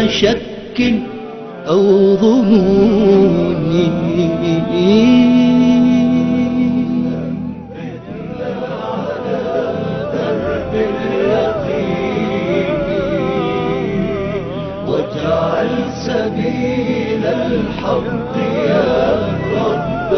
شك أو ظنون واجعل سبيل الحق يا رب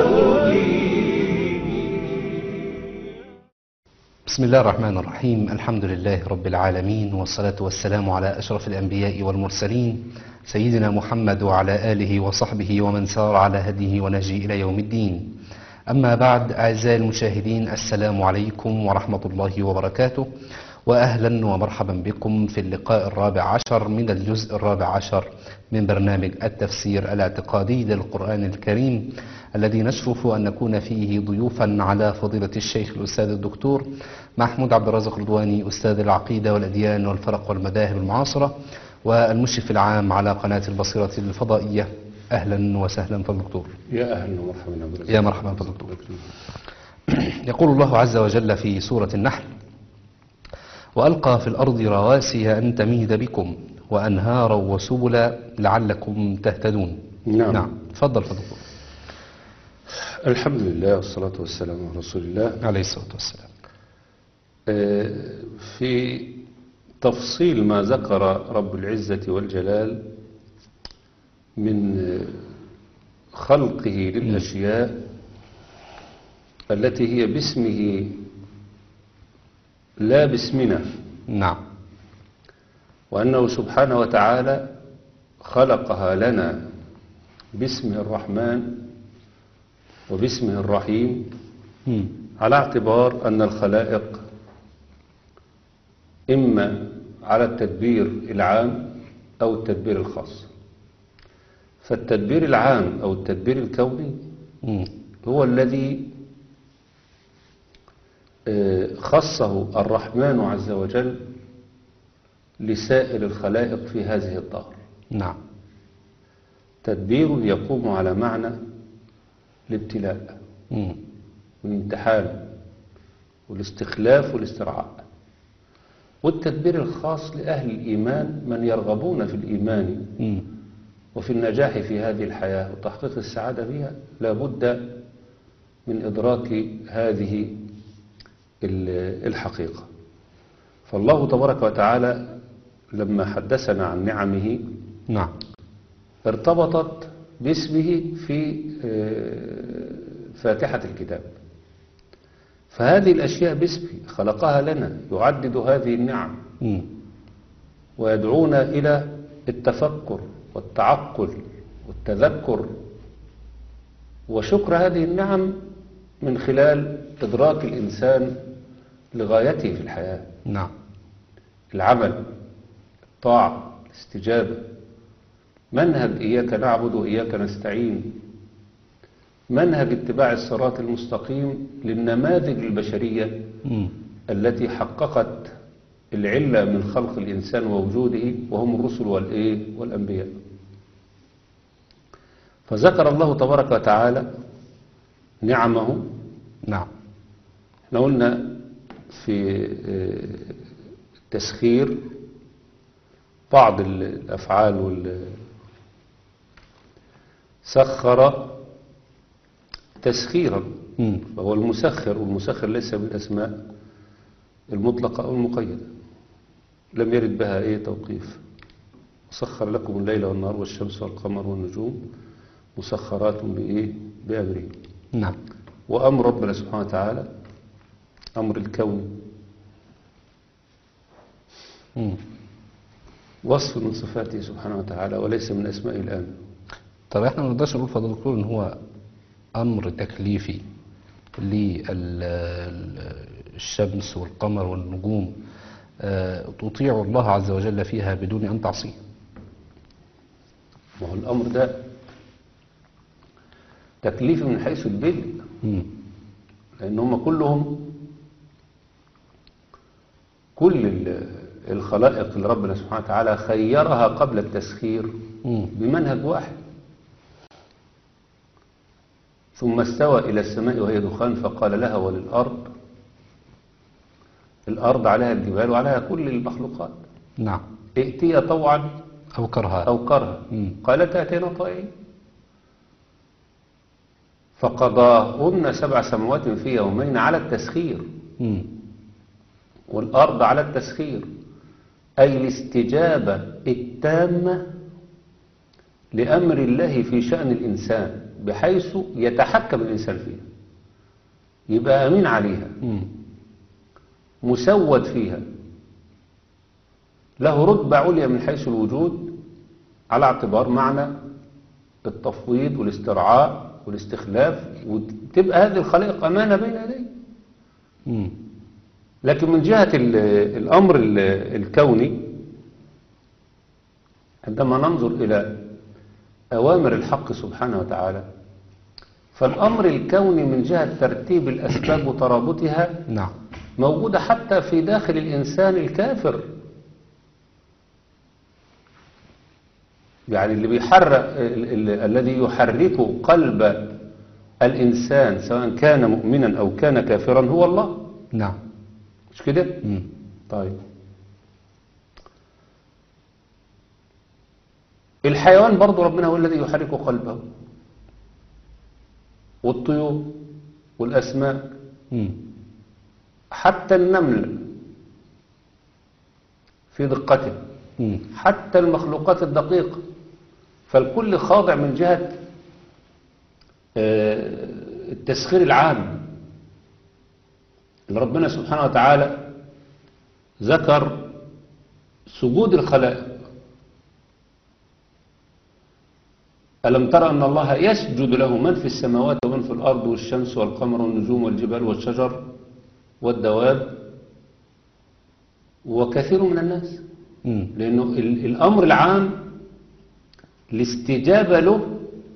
بسم الله الرحمن الرحيم الحمد لله رب العالمين والصلاة والسلام على أشرف الأنبياء والمرسلين سيدنا محمد وعلى آله وصحبه ومن سار على هديه ونهجه إلى يوم الدين أما بعد أعزائي المشاهدين السلام عليكم ورحمة الله وبركاته وأهلا ومرحبا بكم في اللقاء الرابع عشر من الجزء الرابع عشر من برنامج التفسير الاعتقادي للقرآن الكريم الذي نشرف أن نكون فيه ضيوفا على فضيلة الشيخ الأستاذ الدكتور محمود عبد الرازق رضواني أستاذ العقيدة والأديان والفرق والمذاهب المعاصرة والمشرف العام على قناة البصيرة الفضائية أهلا وسهلا فالدكتور يا أهلا ومرحبا عبد الرزاق. يا مرحبا فالدكتور يقول الله عز وجل في سورة النحل وألقى في الأرض رواسي أن تميد بكم وأنهارا وسبلا لعلكم تهتدون نعم. نعم تفضل فالدكتور الحمد لله والصلاة والسلام على رسول الله عليه الصلاة والسلام آه، في تفصيل ما ذكر رب العزة والجلال من آه، خلقه للأشياء التي هي باسمه لا باسمنا نعم وأنه سبحانه وتعالى خلقها لنا باسمه الرحمن وباسمه الرحيم مم. على اعتبار أن الخلائق إما على التدبير العام أو التدبير الخاص فالتدبير العام أو التدبير الكوني مم. هو الذي آه، خصه الرحمن عز وجل لسائر الخلائق في هذه الدار نعم تدبير يقوم على معنى الابتلاء مم. والامتحان والاستخلاف والاسترعاء والتدبير الخاص لأهل الإيمان من يرغبون في الإيمان مم. وفي النجاح في هذه الحياة وتحقيق السعادة فيها لابد من إدراك هذه ال- الحقيقة فالله تبارك وتعالى لما حدثنا عن نعمه نعم ارتبطت باسمه في آه، فاتحة الكتاب فهذه الأشياء باسمه خلقها لنا يعدد هذه النعم مم. ويدعونا إلى التفكر والتعقل والتذكر وشكر هذه النعم من خلال إدراك الإنسان لغايته في الحياة نعم العمل الطاعة الاستجابة منهج إياك نعبد وإياك نستعين منهج اتباع الصراط المستقيم للنماذج البشرية مم. التي حققت العلة من خلق الإنسان ووجوده وهم الرسل والإيه والأنبياء فذكر الله تبارك وتعالى نعمه نعم احنا قلنا في آه، التسخير بعض ال- الأفعال وال سخر تسخيرا مم. فهو المسخر والمسخر ليس بالأسماء المطلقة أو المقيدة لم يرد بها أي توقيف سخر لكم الليل والنهار والشمس والقمر والنجوم مسخرات بإيه بأمره نعم وأمر ربنا سبحانه وتعالى أمر الكون مم. وصف من صفاته سبحانه وتعالى وليس من أسمائه الآن طب احنا ما نقدرش نقول فضل الدكتور ان هو امر تكليفي للشمس والقمر والنجوم آه، تطيع الله عز وجل فيها بدون ان تعصيه وهو الأمر ده تكليف من حيث البدء مم. لأن هم كلهم كل ال- الخلائق اللي ربنا سبحانه وتعالى خيرها قبل التسخير مم. بمنهج واحد ثم استوى إلى السماء وهي دخان فقال لها وللأرض الأرض عليها الجبال وعليها كل المخلوقات نعم ائتيا طوعا أو كرها أو كرها مم. قالت أتينا طائعين فقضاهن سبع سماوات في يومين على التسخير مم. والأرض على التسخير أي الاستجابة التامة لأمر الله في شأن الإنسان بحيث يتحكم الإنسان فيها يبقى أمين عليها مم. مسود فيها له رتبة عليا من حيث الوجود على اعتبار معنى التفويض والاسترعاء والاستخلاف وتبقى هذه الخلائق أمانة بين يديه مم. لكن من جهة ال- الأمر ال- الكوني عندما ننظر إلى أوامر الحق سبحانه وتعالى فالأمر الكوني من جهة ترتيب الأسباب وترابطها نعم موجودة حتى في داخل الإنسان الكافر يعني اللي بيحرك ال- ال- الذي يحرك قلب الإنسان سواء كان مؤمنا أو كان كافرا هو الله نعم مش كده؟ مم. طيب الحيوان برضو ربنا هو الذي يحرك قلبه والطيور والأسماك مم. حتى النمل في دقته مم. حتى المخلوقات الدقيقة فالكل خاضع من جهة آه، التسخير العام اللي ربنا سبحانه وتعالى ذكر سجود الخلائق ألم ترى أن الله يسجد له من في السماوات ومن في الأرض والشمس والقمر والنجوم والجبال والشجر والدواب وكثير من الناس مم. لأنه ال- الأمر العام الاستجابة له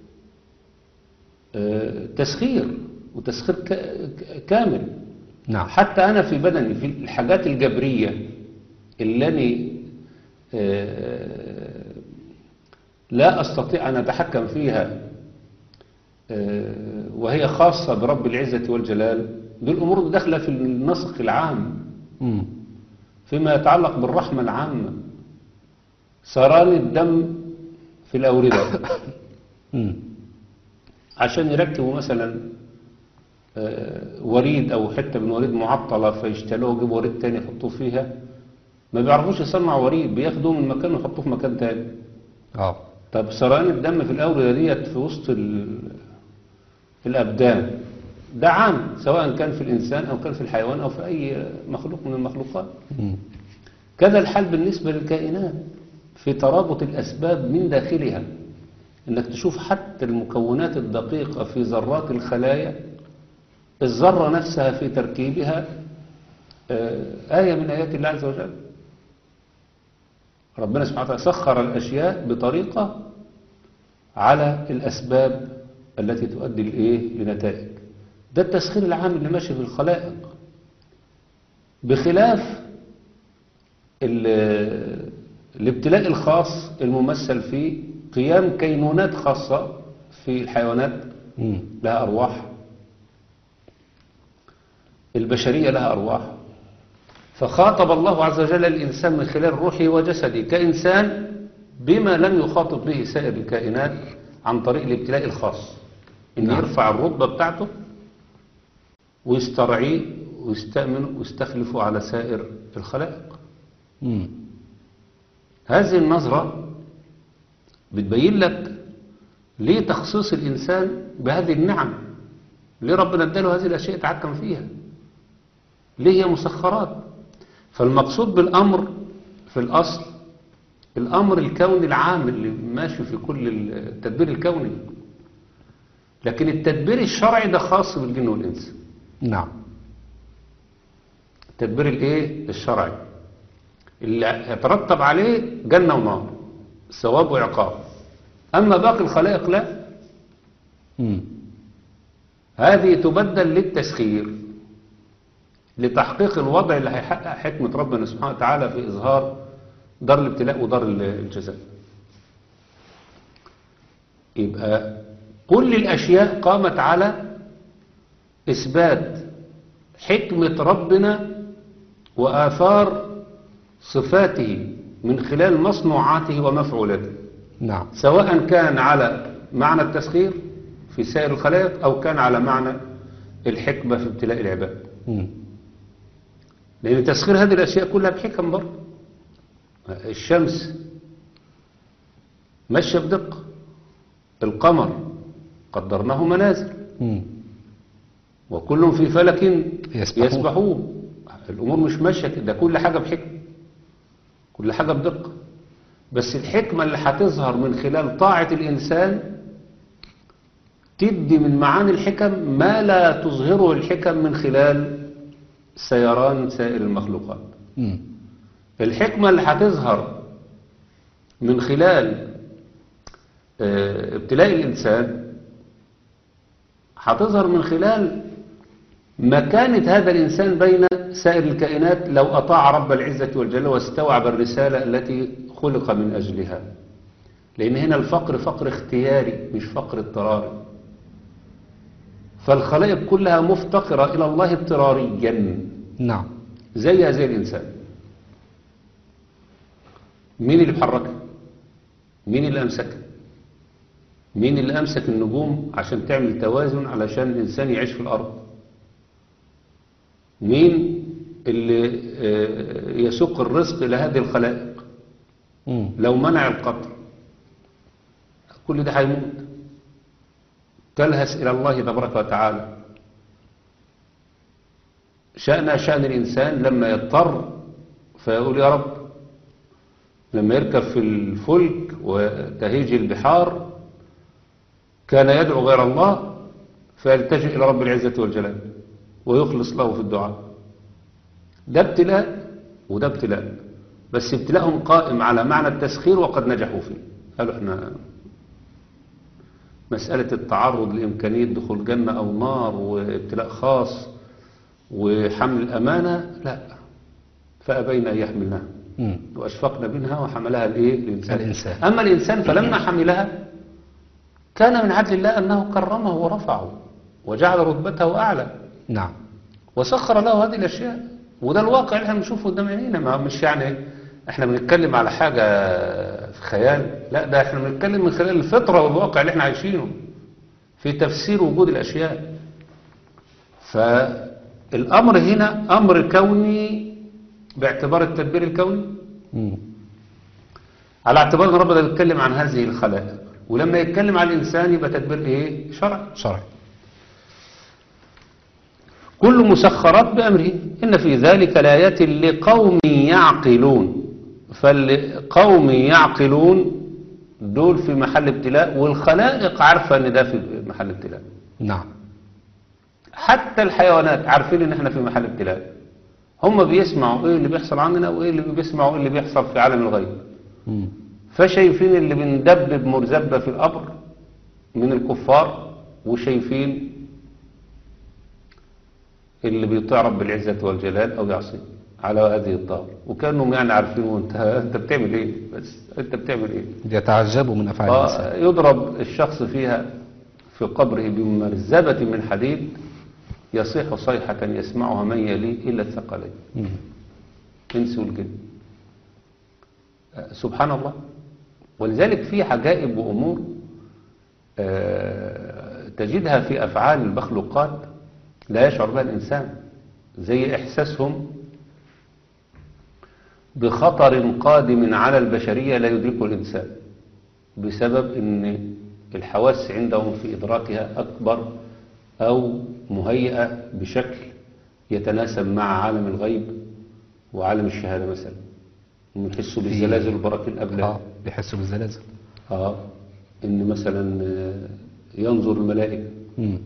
آه، تسخير وتسخير ك- ك- كامل نعم حتى أنا في بدني في الحاجات الجبرية اللي أنا آه، لا أستطيع أن أتحكم فيها آه، وهي خاصة برب العزة والجلال دي الأمور داخلة في النسق العام مم. فيما يتعلق بالرحمة العامة سران الدم في الأوردة مم. عشان يركبوا مثلا آه، وريد أو حتة من وريد معطلة فيشتلوه ويجيبوا وريد تاني يحطوه فيها ما بيعرفوش يصنعوا وريد بياخدوه من مكان ويحطوه في مكان تاني اه طب سريان الدم في الأوردة ديت في وسط ال- الأبدان ده عام سواء كان في الإنسان أو كان في الحيوان أو في أي مخلوق من المخلوقات مم. كذا الحال بالنسبة للكائنات في ترابط الأسباب من داخلها إنك تشوف حتى المكونات الدقيقة في ذرات الخلايا الذرة نفسها في تركيبها آه، آية من آيات الله عز وجل ربنا سبحانه وتعالى سخر الأشياء بطريقة على الأسباب التي تؤدي لإيه لنتائج ده التسخير العام اللي ماشي في الخلائق بخلاف ال- الابتلاء الخاص الممثل في قيام كينونات خاصة في الحيوانات مم. لها أرواح البشرية لها أرواح فخاطب الله عز وجل الإنسان من خلال روحه وجسده كإنسان بما لم يخاطب به سائر الكائنات عن طريق الابتلاء الخاص إن نعم. يرفع الرتبة بتاعته ويسترعيه ويستأمنه ويستخلفه على سائر الخلائق مم. هذه النظرة بتبين لك ليه تخصيص الإنسان بهذه النعم ليه ربنا اداله هذه الأشياء يتحكم فيها ليه هي مسخرات فالمقصود بالأمر في الأصل الأمر الكوني العام اللي ماشي في كل التدبير الكوني لكن التدبير الشرعي ده خاص بالجن والإنس نعم التدبير الايه الشرعي اللي يترتب عليه جنة ونار ثواب وعقاب أما باقي الخلائق لا مم. هذه تبدل للتسخير لتحقيق الوضع اللي هيحقق حكمة ربنا سبحانه وتعالى في إظهار دار الابتلاء ودار الجزاء يبقى كل الأشياء قامت على إثبات حكمة ربنا وآثار صفاته من خلال مصنوعاته ومفعولاته نعم سواء كان على معنى التسخير في سائر الخلائق أو كان على معنى الحكمة في ابتلاء العباد مم. لأن تسخير هذه الأشياء كلها بحكم برضه الشمس ماشية بدقة القمر قدرناه منازل مم. وكل في فلك يسبحون. يسبحون الأمور مش ماشية كده، ده كل حاجة بحكمة كل حاجة بدقة بس الحكمة اللي هتظهر من خلال طاعة الإنسان تدي من معاني الحكم ما لا تظهره الحكم من خلال سيران سائر المخلوقات مم. الحكمة اللي هتظهر من خلال آه، ابتلاء الإنسان هتظهر من خلال مكانة هذا الإنسان بين سائر الكائنات لو أطاع رب العزة والجلال واستوعب الرسالة التي خلق من أجلها لأن هنا الفقر فقر اختياري مش فقر اضطراري فالخلائق كلها مفتقرة إلى الله اضطراريا نعم زيها زي الإنسان مين اللي بحركها مين اللي أمسكها مين اللي أمسك النجوم عشان تعمل توازن علشان الإنسان يعيش في الأرض مين اللي آه، يسوق الرزق إلى هذه الخلائق مم. لو منع القطر كل ده هيموت تلهس إلى الله تبارك وتعالى شأن شأن الإنسان لما يضطر فيقول يا رب لما يركب في الفلك وتهيج البحار كان يدعو غير الله فيلتجئ إلى رب العزة والجلال ويخلص له في الدعاء ده ابتلاء وده ابتلاء بس ابتلاءهم قائم على معنى التسخير وقد نجحوا فيه قالوا احنا مسألة التعرض لإمكانية دخول جنة أو نار وابتلاء خاص وحمل الأمانة لا فأبين أن يحملناها مم. وأشفقنا منها وحملها الإيه الإنسان. الإنسان. أما الإنسان فلما حملها كان من عدل الله أنه كرمه ورفعه وجعل رتبته أعلى نعم وسخر له هذه الأشياء وده الواقع اللي احنا بنشوفه قدام عينينا ما مش يعني احنا بنتكلم على حاجة في خيال لا ده احنا بنتكلم من خلال الفطرة والواقع اللي احنا عايشينه في تفسير وجود الأشياء فالأمر هنا أمر كوني باعتبار التدبير الكوني مم. على اعتبار ان ربنا بيتكلم عن هذه الخلائق ولما يتكلم عن الإنسان يبقى تدبير ايه شرعي شرعي كل مسخرات بأمره إن في ذلك لآيات لقوم يعقلون فالقوم يعقلون دول في محل ابتلاء والخلائق عارفة ان ده في محل ابتلاء نعم حتى الحيوانات عارفين ان احنا في محل ابتلاء هم بيسمعوا ايه اللي بيحصل عندنا وايه اللي بيسمعوا ايه اللي بيحصل في عالم الغيب مم. فشايفين اللي بندبب مرزبة في القبر من الكفار وشايفين اللي بيطيع رب العزة والجلال أو يعصي على هذه الدار وكانهم يعني عارفين وانت انت بتعمل ايه بس انت بتعمل ايه يتعجبوا من أفعال الإنسان آه يضرب الشخص فيها في قبره بمرزبة من حديد يصيح صيحة يسمعها من يليه إلا الثقلين مم. الإنس والجن آه، سبحان الله ولذلك في عجائب وأمور آه، تجدها في أفعال المخلوقات لا يشعر بها الإنسان زي إحساسهم بخطر قادم على البشرية لا يدركه الإنسان بسبب أن الحواس عندهم في إدراكها أكبر أو مهيئة بشكل يتناسب مع عالم الغيب وعالم الشهادة مثلا هم يحسوا بالزلازل والبراكين قبلها اه بيحسوا بالزلازل اه ان مثلا آه، ينظر الملائكة مم.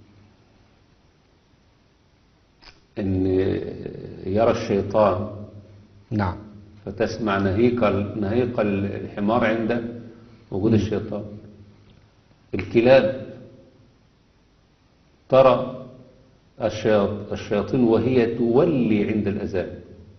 ان يرى الشيطان نعم فتسمع نهيق ال- نهيق الحمار عند وجود الشيطان الكلاب ترى الشياط- الشياطين وهي تولي عند الأذان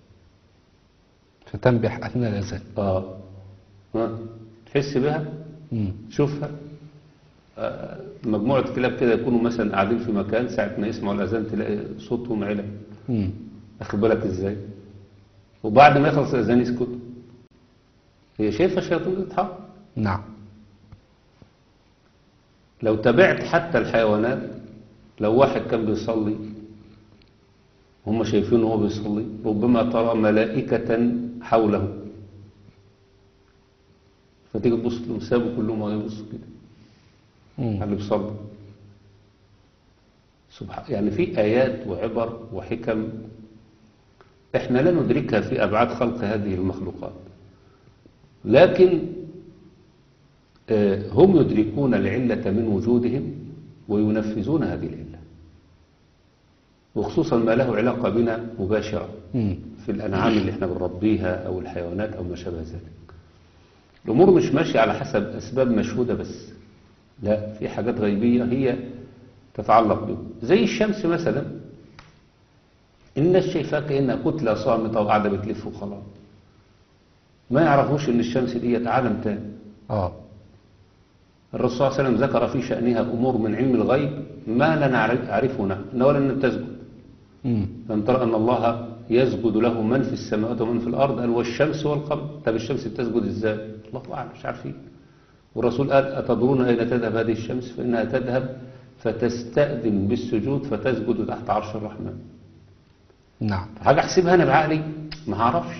فتنبح أثناء الأذان اه ها تحس بها مم. تشوفها آه، مجموعة كلاب كده يكونوا مثلا قاعدين في مكان ساعة ما يسمعوا الأذان تلاقي صوتهم علا مم. أخد بالك إزاي وبعد ما يخلص الأذان يسكتوا هي شايفة الشياطين بتتحرك نعم لو تابعت حتى الحيوانات لو واحد كان بيصلي هم شايفينه وهو بيصلي ربما ترى ملائكة حوله فتيجي تبص لهم سابوا كلهم وهو يبصوا كده على مم. اللي بيصلي سبحان يعني في آيات وعبر وحكم احنا لا ندركها في أبعاد خلق هذه المخلوقات لكن آه، هم يدركون العلة من وجودهم وينفذون هذه العلة وخصوصا ما له علاقة بنا مباشرة مم. في الأنعام اللي احنا بنربيها أو الحيوانات أو ما شابه ذلك الأمور مش ماشية على حسب أسباب مشهودة بس لا في حاجات غيبية هي تتعلق بهم زي الشمس مثلا الناس شايفاها كأنها كتلة صامتة وقاعدة بتلف وخلاص ما يعرفوش ان الشمس دي عالم تاني اه الرسول صلى الله عليه وسلم ذكر في شأنها أمور من علم الغيب ما لا نعرفه نحن إن ولا أن تسجد مم. لم ترى أن الله يسجد له من في السماوات ومن في الأرض قال والشمس والقمر طب الشمس بتسجد إزاي الله أعلم مش عارفين والرسول قال أتدرون أين تذهب هذه الشمس فإنها تذهب فتستأذن بالسجود فتسجد تحت عرش الرحمن نعم حاجة أحسبها أنا بعقلي ما هعرفش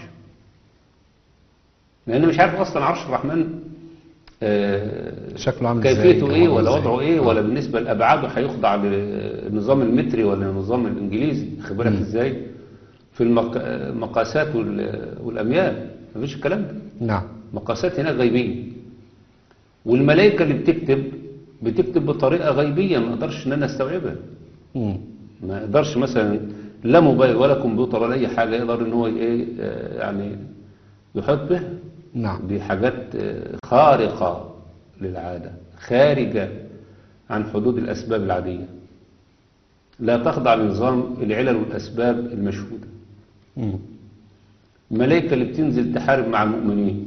لأن مش عارف أصلا عرش الرحمن آه، شكله عامل ازاي كيفيته ايه جوهره ولا ازاي؟ وضعه ايه آه. ولا بالنسبة لأبعاده هيخضع للنظام المتري ولا النظام الإنجليزي خد بالك مم. ازاي في المق- المقاسات وال- والأميال مفيش الكلام ده نعم مقاسات هناك غيبية والملائكة اللي بتكتب بتكتب بطريقة غيبية ما اقدرش ان انا استوعبها مم. ما يقدرش مثلا لا موبايل ولا كمبيوتر ولا اي حاجة يقدر ان هو ايه آه، يعني يحط بها نعم دي حاجات آه، خارقة للعادة خارجة عن حدود الأسباب العادية لا تخضع لنظام العلل والأسباب المشهودة مم. الملائكة اللي بتنزل تحارب مع المؤمنين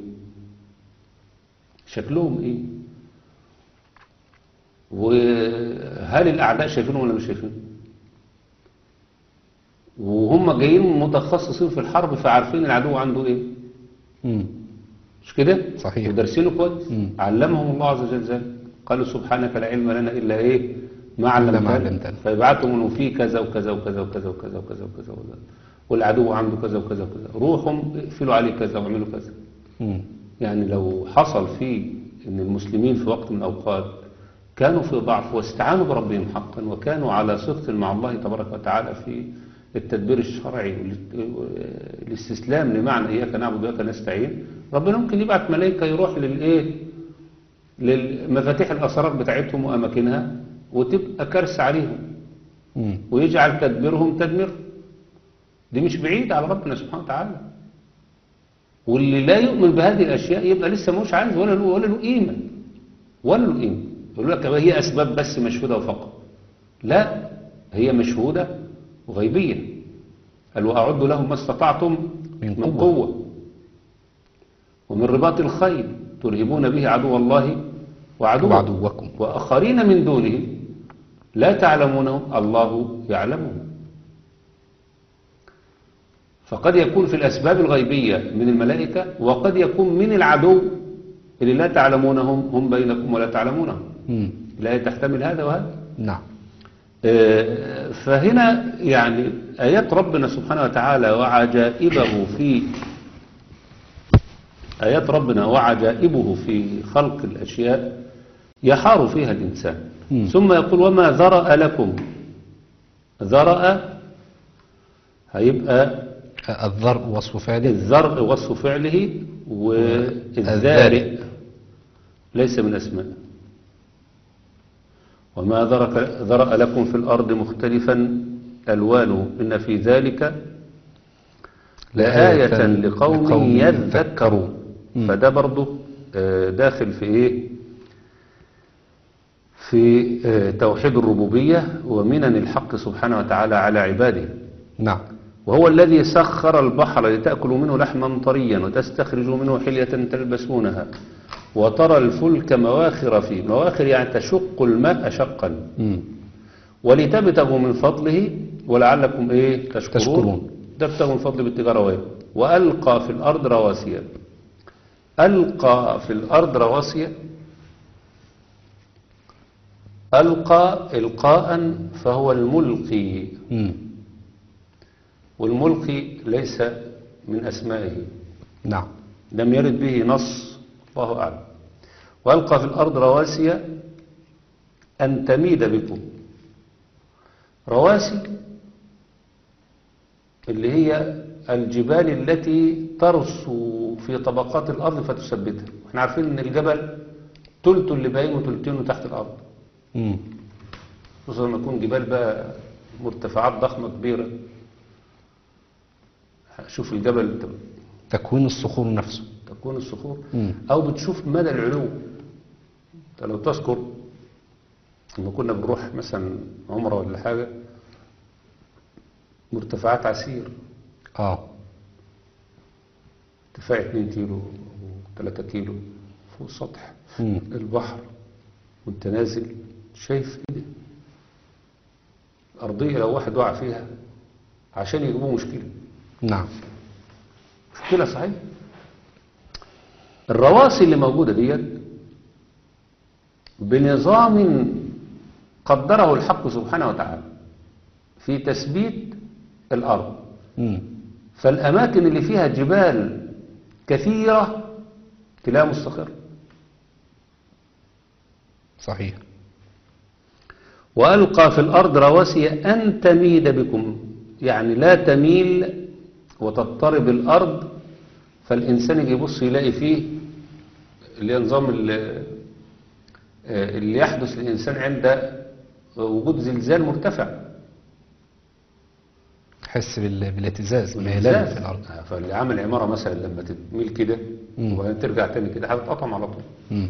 شكلهم ايه وهل الأعداء شايفينهم ولا مش شايفينهم وهم جايين متخصصين في الحرب فعارفين العدو عنده ايه مم. مش كده صحيح. ودارسينه كويس مم. علمهم الله عز وجل ذلك قالوا سبحانك لا علم لنا الا ايه ما ما علمتنا علمتنا. فيبعتهم انه في كذا وكذا وكذا وكذا وكذا وكذا وكذا وكذا والعدو عنده كذا وكذا وكذا روحهم اقفلوا عليه كذا واعملوا كذا مم. يعني لو حصل في ان المسلمين في وقت من الاوقات كانوا في ضعف واستعانوا بربهم حقا وكانوا على صدق مع الله تبارك وتعالى في التدبير الشرعي والاستسلام لمعنى اياك نعبد واياك نستعين ربنا ممكن يبعت ملائكه يروح للايه للمفاتيح الاسرار بتاعتهم واماكنها وتبقى كارثه عليهم مم. ويجعل تدبيرهم تدمير دي مش بعيد على ربنا سبحانه وتعالى واللي لا يؤمن بهذه الأشياء يبقى لسه مش عايز ولا له ولا له قيمة ولا له قيمة يقول لك هي أسباب بس مشهودة وفقط لا هي مشهودة وغيبية قال وأعد لهم ما استطعتم من من قوة. قوة ومن رباط الخيل ترهبون به عدو الله وعدوه وعدوكم. وآخرين من دونه لا تعلمونهم الله يعلمهم فقد يكون في الأسباب الغيبية من الملائكة وقد يكون من العدو اللي لا تعلمونهم هم بينكم ولا تعلمونهم مم. لا تحتمل هذا وهذا نعم آه، فهنا يعني آيات ربنا سبحانه وتعالى وعجائبه في آيات ربنا وعجائبه في خلق الأشياء يحار فيها الإنسان مم. ثم يقول وما ذرأ لكم ذرأ هيبقى الذر وصف فعله الذرء وصف فعله والذارئ ليس من أسماء وما ذرك- ذرأ لكم في الأرض مختلفا ألوانه إن في ذلك لآية لقوم لقوم يذكرون مم. فده برضه آه، داخل في إيه في آه، توحيد الربوبية ومنن الحق سبحانه وتعالى على عباده نعم وهو الذي سخر البحر لتأكلوا منه لحما طريا وتستخرجوا منه حلية تلبسونها وترى الفلك مواخر فيه مواخر يعني تشق الماء شقا مم. ولتبتغوا من فضله ولعلكم ايه تشكرون, تشكرون. تبتغوا من فضله بالتجارة وإيه؟ وألقى في الأرض رواسي ألقى في الأرض رواسي ألقى إلقاء فهو الملقي مم. والملقي ليس من أسمائه نعم لم يرد به نص الله أعلم وألقى في الأرض رواسي أن تميد بكم رواسي اللي هي الجبال التي ترسو في طبقات الأرض فتثبتها احنا عارفين ان الجبل تلته اللي باين وتلتينه تحت الأرض مم. خصوصا لما يكون جبال بقى مرتفعات ضخمة كبيرة شوف الجبل تكوين الصخور نفسه تكون الصخور مم. او بتشوف مدى العلو انت لو تذكر لما كنا بنروح مثلا عمره ولا حاجه مرتفعات عسير اه ارتفاع 2 كيلو و3 كيلو فوق سطح مم. البحر وانت نازل شايف ايه ده؟ الارضيه لو واحد وقع فيها عشان يجيبوه مشكله نعم مشكلة صحيح الرواسي اللي موجودة ديت بنظام قدره الحق سبحانه وتعالى في تثبيت الأرض مم. فالأماكن اللي فيها جبال كثيرة تلاقيها مستقرة صحيح وألقى في الأرض رواسي أن تميد بكم يعني لا تميل وتضطرب الأرض فالإنسان يجي يبص يلاقي فيه اللي هي نظام ال- آه، اللي يحدث للإنسان عند وجود زلزال مرتفع حس بال... بالاهتزاز ميلان في الأرض آه، فاللي عامل عمارة مثلا لما تميل كده مم. وبعدين ترجع تاني كده هتتقطم على طول مم.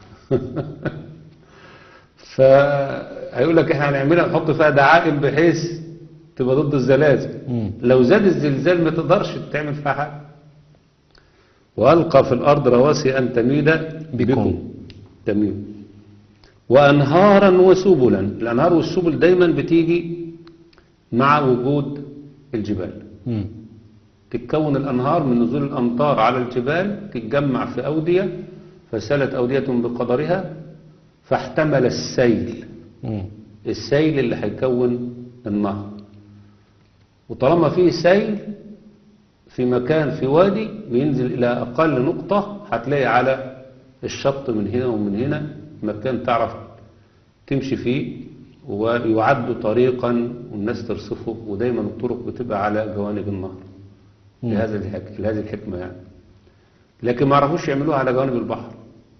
فهيقول لك احنا هنعملها نحط فيها دعائم بحيث تبقى ضد الزلازل مم. لو زاد الزلزال ما تقدرش تعمل فيها حاجه والقى في الارض رواسي ان تميد بكم تميد وانهارا وسبلا الانهار والسبل دايما بتيجي مع وجود الجبال مم. تتكون الأنهار من نزول الأمطار على الجبال تتجمع في أودية فسالت أودية بقدرها فاحتمل السيل مم. السيل اللي هيكون النهر وطالما فيه سيل في مكان في وادي بينزل إلى أقل نقطة هتلاقي على الشط من هنا ومن هنا مكان تعرف تمشي فيه ويعد طريقا والناس ترصفه ودايما الطرق بتبقى على جوانب النهر مم. لهذا الحك... لهذه الحكمة يعني لكن ما عرفوش يعملوها على جوانب البحر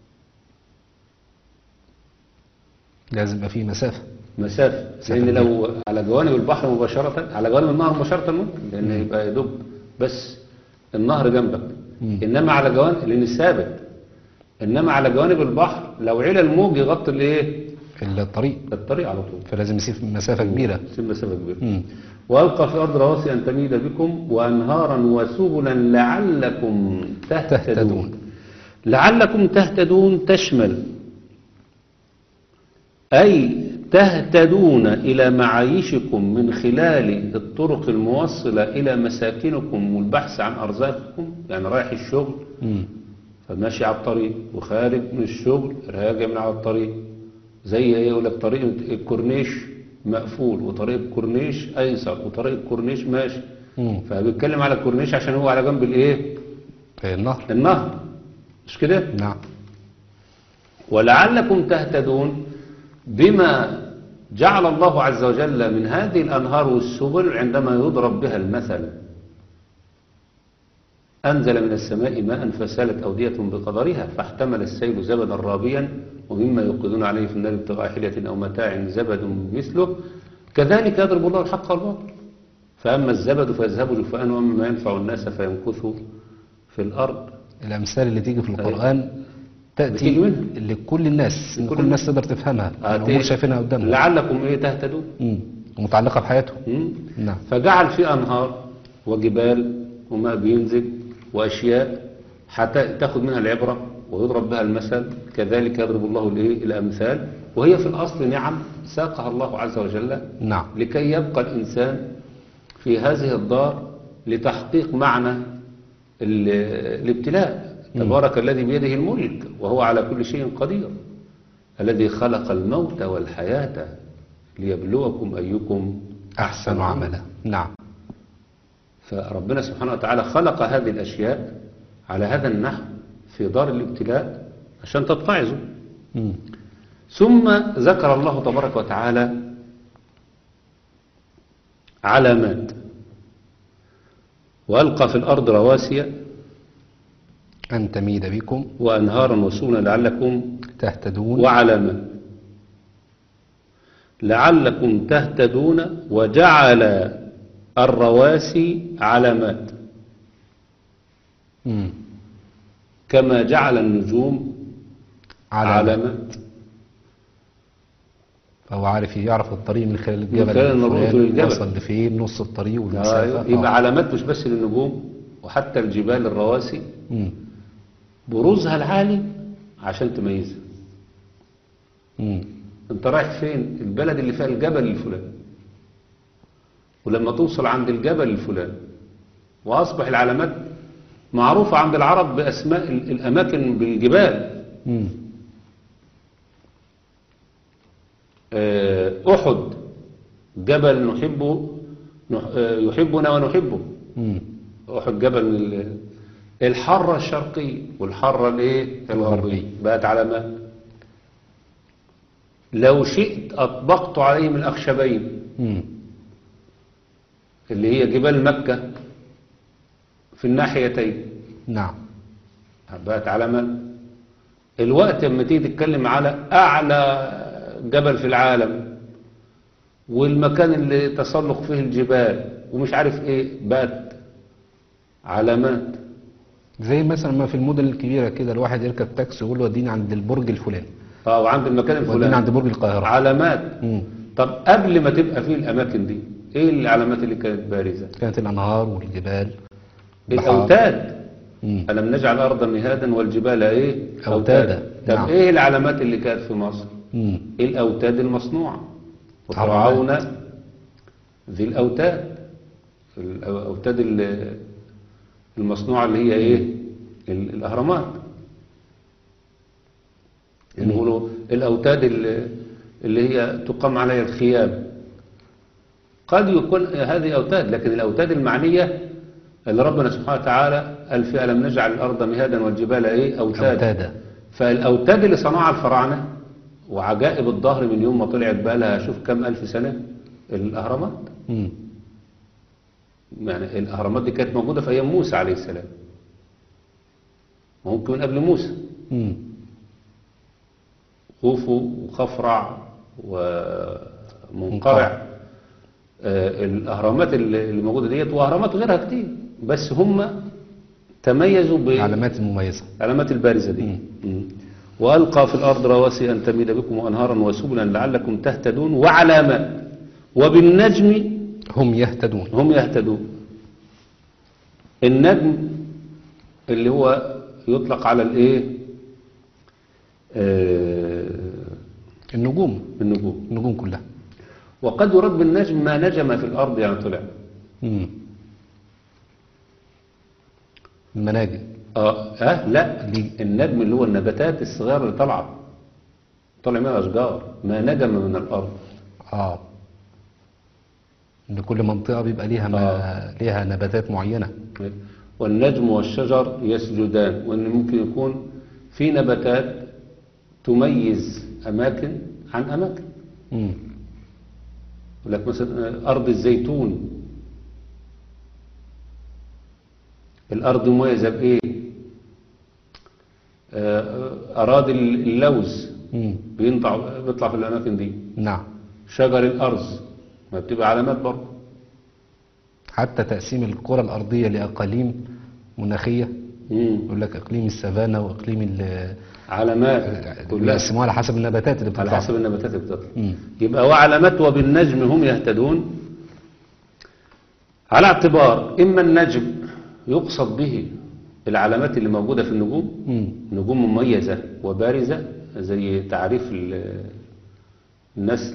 لازم يبقى فيه مسافة مسافة مسافة لأن كبيرة. لو على جوانب البحر مباشرة على جوانب النهر مباشرة ممكن لأن يبقى يدب بس النهر جنبك مم. إنما على جوانب لأن ثابت إنما على جوانب البحر لو علا الموج يغطي الإيه الطريق الطريق على طول فلازم يسيب مسافة كبيرة يسيب مسافة كبيرة مم. وألقى في الأرض رواسي أن تميد بكم وأنهارا وسبلا لعلكم تهتدون تهتدون. لعلكم تهتدون تشمل أي تهتدون إلى معايشكم من خلال الطرق الموصلة إلى مساكنكم والبحث عن أرزاقكم يعني رايح الشغل مم. فماشي على الطريق وخارج من الشغل راجع من على الطريق زي ايه يقول لك طريق الكورنيش مقفول وطريق الكورنيش ايسر وطريق الكورنيش ماشي مم. فبيتكلم على الكورنيش عشان هو على جنب الايه في النهر النهر مش كده نعم ولعلكم تهتدون بما جعل الله عز وجل من هذه الأنهار والسبل عندما يضرب بها المثل أنزل من السماء ماء فسالت أودية بقدرها فاحتمل السيل زبدا رابيا ومما يوقدون عليه في النار ابتغاء حلية أو متاع زبد مثله كذلك يضرب الله الحق والباطل فأما الزبد فيذهب جفاء وأما ما ينفع الناس فيمكث في الأرض الأمثال اللي تيجي في القرآن تأتي بتيجي منها. لكل الناس إن لكل كل الناس تقدر تفهمها الأمور شايفينها قدامهم لعلكم إيه تهتدون مم. ومتعلقة بحياتهم مم. نعم فجعل في أنهار وجبال وماء بينزل وأشياء حتى تاخد منها العبرة ويضرب بها المثل كذلك يضرب الله الإيه؟ الأمثال وهي في الأصل نعم ساقها الله عز وجل نعم لكي يبقى الإنسان في هذه الدار لتحقيق معنى ال- الابتلاء تبارك الذي بيده الملك وهو على كل شيء قدير الذي خلق الموت والحياة ليبلوكم أيكم أحسن عملا نعم فربنا سبحانه وتعالى خلق هذه الأشياء على هذا النحو في دار الابتلاء عشان تتعظوا مم. ثم ذكر الله تبارك وتعالى علامات وألقى في الأرض رواسي أن تميد بكم وأنهارا وسبلا لعلكم تهتدون وعلامات لعلكم تهتدون وجعل الرواسي علامات مم. كما جعل النجوم علامات. علامات فهو عارف يعرف الطريق من خلال الجبل خلال النروج الفلاني، للجبل. وصل لفين نص الطريق والمسافة آه، يبقى آه. علامات مش بس للنجوم وحتى الجبال الرواسي مم. بروزها العالي عشان تميزها مم. انت رايح فين البلد اللي فيها الجبل الفلاني ولما توصل عند الجبل الفلاني واصبح العلامات معروفة عند العرب بأسماء ال- الأماكن بالجبال مم. آه، أحد جبل نحبه نح- آه، يحبنا ونحبه مم. أحد جبل من ال- الحرة الشرقية والحرة الايه الغربية بقت علامات لو شئت أطبقت عليهم الأخشبين مم. اللي هي جبال مكة في الناحيتين نعم بقت علامات الوقت لما تيجي تتكلم على أعلى جبل في العالم والمكان اللي تسلق فيه الجبال ومش عارف ايه بقت علامات زي مثلا ما في المدن الكبيرة كده الواحد يركب تاكسي يقول له وديني عند البرج الفلاني اه وعند المكان وديني الفلاني عند برج القاهرة علامات مم. طب قبل ما تبقى فيه الأماكن دي ايه العلامات اللي كانت بارزة كانت الأنهار والجبال البحار. الأوتاد مم. ألم نجعل الأرض مهادا والجبال ايه أوتادا. طب نعم. ايه العلامات اللي كانت في مصر مم. الأوتاد المصنوعة وفرعون ذي الأوتاد الأوتاد ال- المصنوعة اللي هي إيه ال- الأهرامات يقولوا الأوتاد اللي اللي هي تقام عليها الخيام قد يكون هذه أوتاد لكن الأوتاد المعنية اللي ربنا سبحانه وتعالى قال في ألم نجعل الأرض مهادا والجبال إيه أوتادا أوتادا فالأوتاد اللي صنعها الفراعنة وعجائب الظهر من يوم ما طلعت بقى لها شوف كم ألف سنة الأهرامات مم. يعني الأهرامات دي كانت موجودة في أيام موسى عليه السلام ممكن من قبل موسى مم. خوفو وخفرع ومنقرع آه، الأهرامات اللي اللي موجودة ديت وأهرامات غيرها كتير بس هم تميزوا ب علامات مميزة علامات البارزة دي مم. وألقى في الأرض رواسي أن تميد بكم وأنهارا وسبلا لعلكم تهتدون وعلامات وبالنجم هم يهتدون هم يهتدون النجم اللي هو يطلق على الايه آه، النجوم النجوم النجوم كلها وقد يراد بالنجم ما نجم في الأرض يعني طلع مم. المناجم اه, آه لا النجم اللي هو النباتات الصغيرة اللي طالعة طالع منها أشجار ما نجم من الأرض اه ان كل منطقة بيبقى ليها ما ليها نباتات معينة والنجم والشجر يسجدان وان ممكن يكون في نباتات تميز اماكن عن اماكن مم. يقول لك مثلا ارض الزيتون الارض مميزه بايه آه، اراضي اللوز مم. بينطع بيطلع في الاماكن دي نعم شجر الارز ما بتبقى علامات برضه حتى تقسيم الكرة الأرضية لأقاليم مناخية مم. يقول لك إقليم السافانا وإقليم ال علامات كلها بيقسموها على حسب النباتات اللي على بتطلع حسب النباتات اللي بتطلع مم. يبقى وعلامات وبالنجم هم يهتدون على اعتبار إما النجم يقصد به العلامات اللي موجودة في النجوم مم. نجوم مميزة وبارزة زي تعريف ال- الناس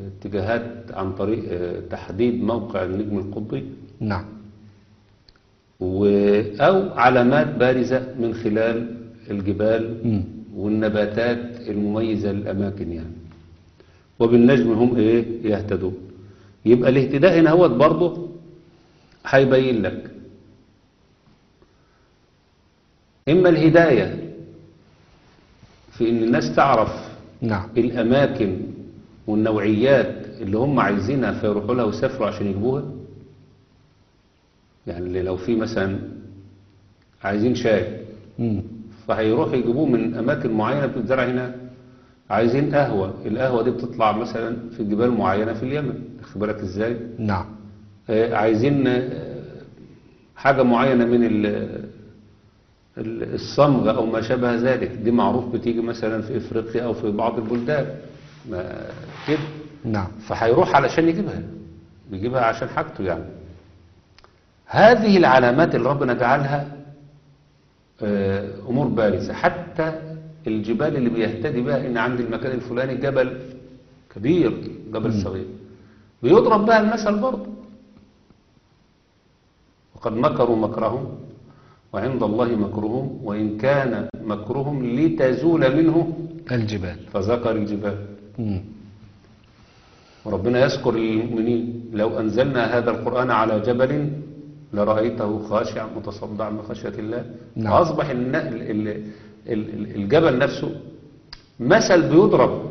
للاتجاهات عن طريق آه، تحديد موقع النجم القطبي نعم و- أو علامات بارزة من خلال الجبال مم. والنباتات المميزة للأماكن يعني وبالنجم هم إيه يهتدون يبقى الاهتداء هنا هو برضه هيبين لك إما الهداية في إن الناس تعرف نعم الأماكن والنوعيات اللي هم عايزينها فيروحوا لها ويسافروا عشان يجيبوها يعني اللي لو في مثلا عايزين شاي مم. فهيروحوا يجيبوه من أماكن معينة بتتزرع هنا عايزين قهوة القهوة دي بتطلع مثلا في جبال معينة في اليمن واخد بالك ازاي نعم آه، عايزين آه، حاجة معينة من ال- ال- الصمغ أو ما شابه ذلك دي معروف بتيجي مثلا في إفريقيا أو في بعض البلدان ما كده نعم فهيروح علشان يجيبها بيجيبها عشان حاجته يعني هذه العلامات اللي ربنا جعلها آه، أمور بارزة حتى الجبال اللي بيهتدي بها إن عند المكان الفلاني جبل كبير جبل صغير بيضرب بها المثل برضه وقد مكروا مكرهم وعند الله مكرهم وإن كان مكرهم لتزول منه الجبال فذكر الجبال مم. وربنا يذكر للمؤمنين لو أنزلنا هذا القرآن على جبل لرأيته خاشعا متصدعا من خشية الله نعم. وأصبح الن- ال- ال- ال- الجبل نفسه مثل بيضرب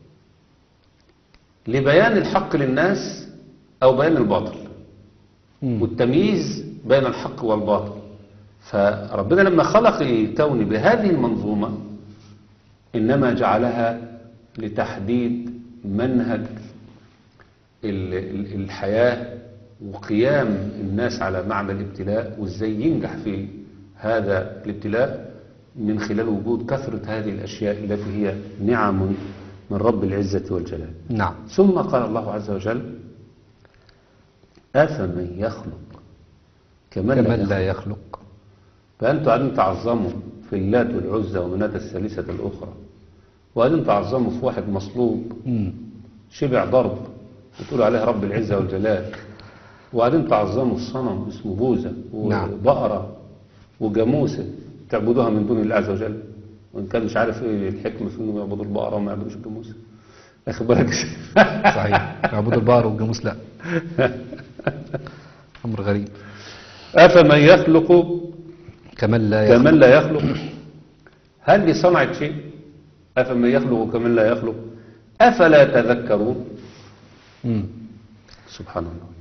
لبيان الحق للناس أو بيان الباطل مم. والتمييز بين الحق والباطل فربنا لما خلق الكون بهذه المنظومة إنما جعلها لتحديد منهج ال- ال- الحياة وقيام الناس على معنى الابتلاء وازاي ينجح في هذا الابتلاء من خلال وجود كثرة هذه الأشياء التي هي نعم من رب العزة والجلال نعم ثم قال الله عز وجل أفمن يخلق كمن لا كمن يخلق لا يخلق فأنتم قاعدين تعظموا في اللات والعزى ومناة الثالثة الأخرى وقاعدين تعظموا في واحد مصلوب مم. شبع ضرب وتقولوا عليه رب العزة والجلال وقاعدين تعظموا الصنم اسمه بوزة نعم. وبقرة وجاموسة تعبدوها من دون الله عز وجل وإن كان مش عارف إيه الحكمة في إنهم يعبدوا البقرة وما يعبدوش الجاموسة أخد بالك صحيح يعبد البقر والجاموس لا أمر غريب أفمن يخلق كمن لا يخلق كمن لا يخلق هل دي صنعت شيء أفمن يخلق كمن لا يخلق أفلا تذكرون مم. سبحان الله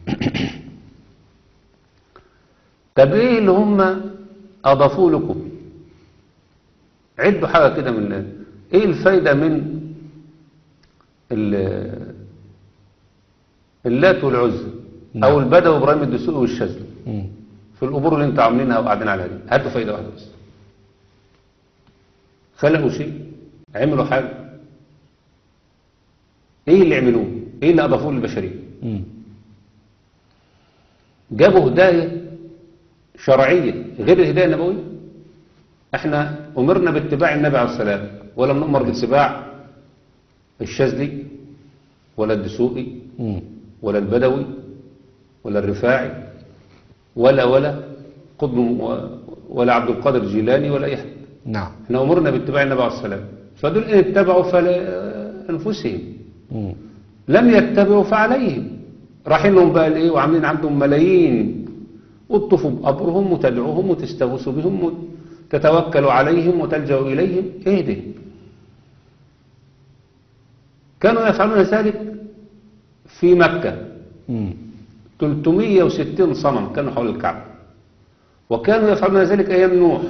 طب ايه اللي هم اضافوا لكم عدوا حاجة كده من ايه الفايدة من ال- اللات والعزى نعم. او البدو وابراهيم الدسوقي والشاذلي مم. في الامور اللي انتوا عاملينها وقاعدين عليها دي هاتوا فايدة واحدة بس خلقوا شيء عملوا حاجة ايه اللي عملوه ايه اللي اضافوه للبشرية مم. جابوا هداية شرعية غير الهداية النبوية احنا امرنا باتباع النبي عليه السلام ولم نؤمر باتباع الشاذلي ولا الدسوقي مم. ولا البدوي ولا الرفاعي ولا ولا قطب و- ولا عبد القادر الجيلاني ولا اي حد نعم احنا امرنا باتباع النبي عليه السلام فدول ان اتبعوا فلانفسهم مم. لم يتبعوا فعليهم رايحين لهم بقى الايه وعاملين عندهم ملايين وتطوفوا بقبرهم وتدعوهم وتستغوثوا بهم وتتوكلوا عليهم وتلجأوا إليهم ايه ده كانوا يفعلون ذلك في مكة مم. 360 صنم كانوا حول الكعبة وكانوا يفعلون ذلك أيام نوح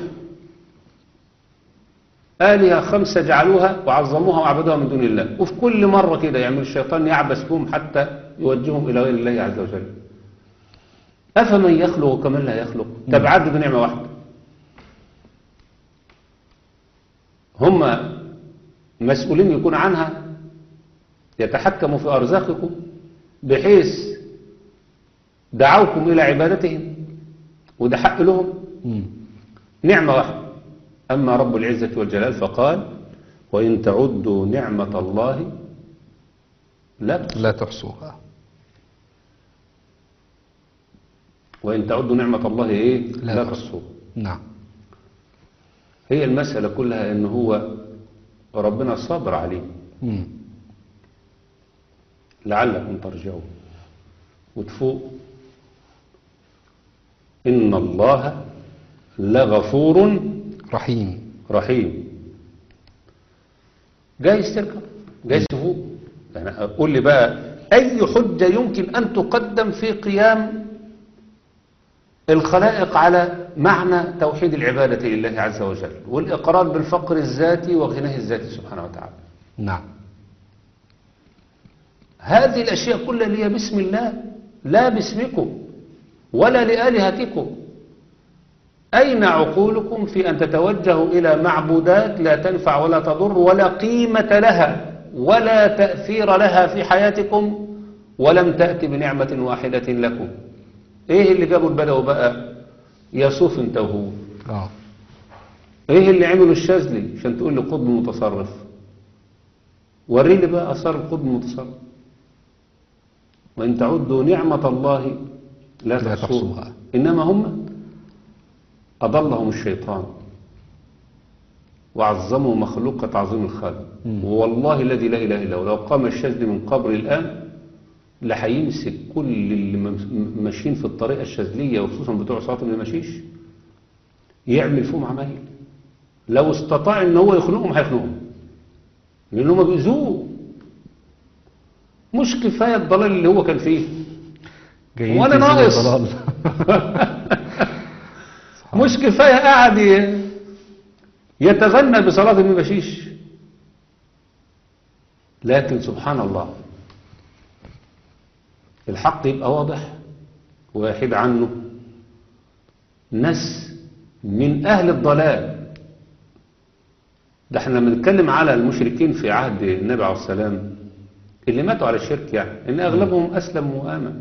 آلهة خمسة جعلوها وعظموها وعبدوها من دون الله وفي كل مرة كده يعمل الشيطان يعبس بهم حتى يوجههم إلى غير الله عز وجل أفمن يخلق كمن لا يخلق طب عددوا نعمة واحدة هم مسؤولين يكون عنها يتحكموا في أرزاقكم بحيث دعوكم إلى عبادتهم وده حق لهم مم. نعمة واحدة أما رب العزة والجلال فقال وإن تعدوا نعمة الله لا تحصوها. لا تحصوها وإن تعدوا نعمة الله إيه لا لا تحصوها. تحصوها نعم هي المسألة كلها إن هو ربنا صابر عليه مم. لعلكم ترجعون وتفوق إن الله لغفور رحيم رحيم جايز تركب جايز تفوق يعني قول لي بقى أي حجة يمكن أن تقدم في قيام الخلائق على معنى توحيد العبادة لله عز وجل والإقرار بالفقر الذاتي وغناه الذاتي سبحانه وتعالى نعم هذه الأشياء كلها اللي هي باسم الله لا باسمكم ولا لآلهتكم أين عقولكم في أن تتوجهوا إلى معبودات لا تنفع ولا تضر ولا قيمة لها ولا تأثير لها في حياتكم ولم تأتي بنعمة واحدة لكم إيه اللي جابوا البدو بقى يصوف انت وهو اه ايه اللي عمله الشاذلي عشان تقول لي قطب متصرف وريني بقى اثار القطب المتصرف وان تعدوا نعمة الله لا لا تحصوها تحصوها. انما هم اضلهم الشيطان وعظموا مخلوق كتعظيم الخالق مم. والله الذي لا اله الا هو لو قام الشاذلي من قبر الان لهيمسك كل اللي مم- ماشيين في الطريقه الشاذليه وخصوصا بتوع صلاه اللي ماشيش يعمل فيهم عمايل لو استطاع ان هو يخنقهم هيخنقهم لان هم بيأذوه مش كفايه الضلال اللي هو كان فيه جايين وأنا تزيد ناقص. الضلال. مش كفايه قاعد ي- يتغنى بصلاه المباشيش لكن سبحان الله الحق يبقى واضح ويحيد عنه ناس من أهل الضلال ده احنا لما بنتكلم على المشركين في عهد النبي عليه السلام اللي ماتوا على الشرك يعني ان اغلبهم اسلم وامن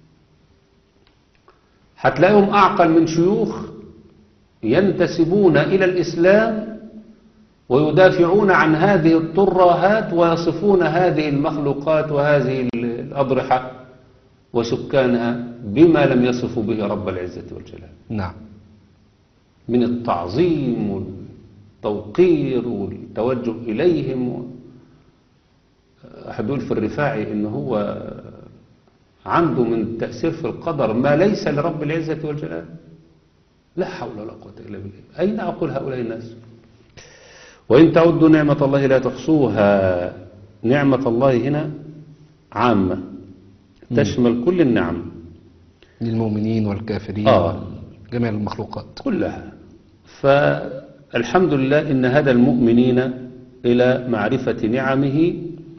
هتلاقيهم اعقل من شيوخ ينتسبون الى الاسلام ويدافعون عن هذه الترهات ويصفون هذه المخلوقات وهذه ال- الاضرحه وسكانها بما لم يصفوا به رب العزه والجلال نعم من التعظيم والتوقير والتوجه إليهم أحد يقول في الرفاعي إن هو عنده من التأثير في القدر ما ليس لرب العزة والجلال لا حول ولا قوة إلا بالله أين أقول هؤلاء الناس وإن تعدوا نعمة الله لا تحصوها نعمة الله هنا عامة تشمل كل النعم للمؤمنين والكافرين آه. جميع المخلوقات كلها فالحمد لله إن هدى المؤمنين إلى معرفة نعمه